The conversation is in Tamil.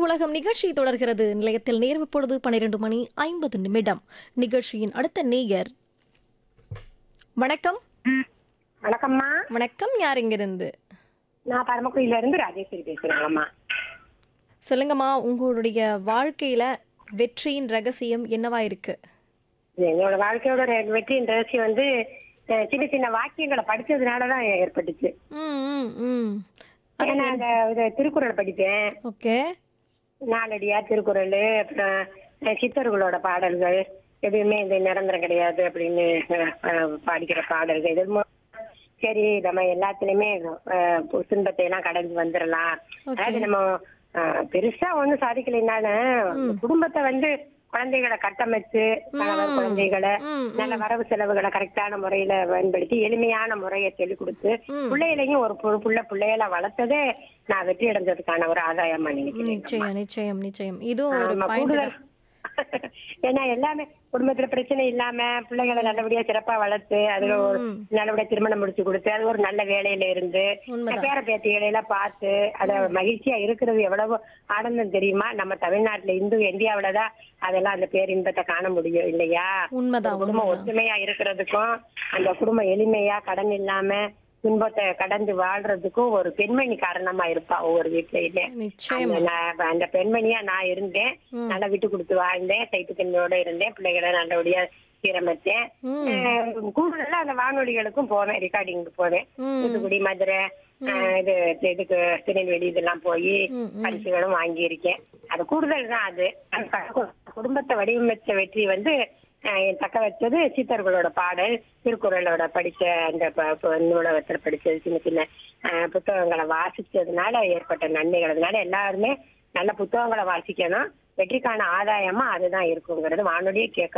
உலகம் நிகழ்ச்சி தொடர்கிறது நிலையத்தில் நேர்வு பொழுது பன்னிரண்டு மணி ஐம்பது நிமிடம் நிகழ்ச்சியின் அடுத்த நேயர் வணக்கம் வணக்கம்மா வணக்கம் யார் இங்கிருந்து நான் பரமக்குடியில இருந்து ராஜேஸ்வரி பேசுறேங்கம்மா சொல்லுங்கம்மா உங்களுடைய வாழ்க்கையில வெற்றியின் ரகசியம் என்னவா இருக்கு என்னோட வாழ்க்கையோட ரெ- வெற்றியின் ரகசியம் வந்து அஹ், சின்ன சின்ன வாக்கியங்களை படிச்சதுனாலதான் ஏற்பட்டுச்சு ம் ம் ம் ஏன்னா அந்த இது திருக்குறள் படிப்பேன் ஓகே நாலடியா திருக்குறள் அப்புறம் அஹ், சித்தர்களோட பாடல்கள் எதுவுமே இந்த நிரந்தரம் கிடையாது அப்படின்னு அஹ், அஹ், படிக்கிற பாடல்கள் இது மூ- சரி நம்ம எல்லாத்துலயுமே அஹ், துன்பத்தை எல்லாம் கடந்து வந்துடலாம் அதாவது நம்ம அஹ், பெருசா ஒண்ணும் சாதிக்கலைன்னாலும் குடும்பத்தை வந்து குழந்தைகளை கட்டமைச்சு கணவர் குழந்தைகளை ம் நல்ல வரவு செலவுகளை கரெக்டான முறையில பயன்படுத்தி எளிமையான முறையை சொல்லிக் கொடுத்து பிள்ளைகளையும் ஒரு பு- புள்ள பிள்ளைகள வளர்த்ததே நான் வெற்றி அடைஞ்சதுக்கான ஒரு ஆதாயமா நினைக்கிறேன் நிச்சயம் நிச்சயம் நிச்சயம் இதுவும் ஒரு ஆமா, பாயிண்ட் கூடுதல் ஏன்னா எல்லாமே குடும்பத்துல பிரச்சனை இல்லாம பிள்ளைகளை நல்லபடியா சிறப்பா வளர்த்து அதுல ஒரு நல்லபடியா திருமணம் முடிச்சு கொடுத்து அது ஒரு நல்ல வேலையில இருந்து உண்மைதான். பேர பேத்திகளை எல்லாம் பார்த்து அத மகிழ்ச்சியா இருக்கிறது எவ்வளவு ஆனந்தம் தெரியுமா நம்ம தமிழ்நாட்டுல இந்து இந்தியாவிலதான் அதெல்லாம் அந்த பேரின்பத்தை காண முடியும் இல்லையா உண்மைதான் ஒரு குடும்பம் உண்மைதான் ஒற்றுமையா இருக்கிறதுக்கும் அந்த குடும்பம் எளிமையா கடன் இல்லாம துன்பத்தை கடந்து வாழ்றதுக்கும் ஒரு பெண்மணி காரணமா இருப்பா ஒவ்வொரு வீட்லயுமே நிச்சயம் அந்த நான் அந்த பெண்மணியா நான் இருந்தேன் நல்லா விட்டு கொடுத்து வாழ்ந்தேன் சைத்துக்கண்ணியோட இருந்தேன் பிள்ளைகளை நல்லபடியா சீரமைச்சேன் ம். அஹ் கூடுதலா அந்த வானொலிகளுக்கும் போவேன் ரெக்கார்டிங்க்கு போவேன் ம் தூத்துக்குடி மதுரை அஹ் இது இதுக்கு திருநெல்வேலி இதெல்லாம் போய் ம், ம். பரிசுகளும் வாங்கியிருக்கேன் அது கூடுதல் தான் அது அந்த கு- குடும்பத்தை வடிவமைச்ச வெற்றி வந்து அஹ், என் தக்க வச்சது சித்தர்களோட பாடல் திருக்குறளோட படிச்ச அந்த ப- ப- நூலகத்தில் படிச்சது சின்ன சின்ன அஹ், புத்தகங்களை வாசிச்சதுனால ஏற்பட்ட நன்மைகள் அதனால எல்லாருமே நல்ல புத்தகங்களை வாசிக்கணும் வெற்றிக்கான ஆதாயமா அதுதான் இருக்குங்கிறது வானொலியே கேட்க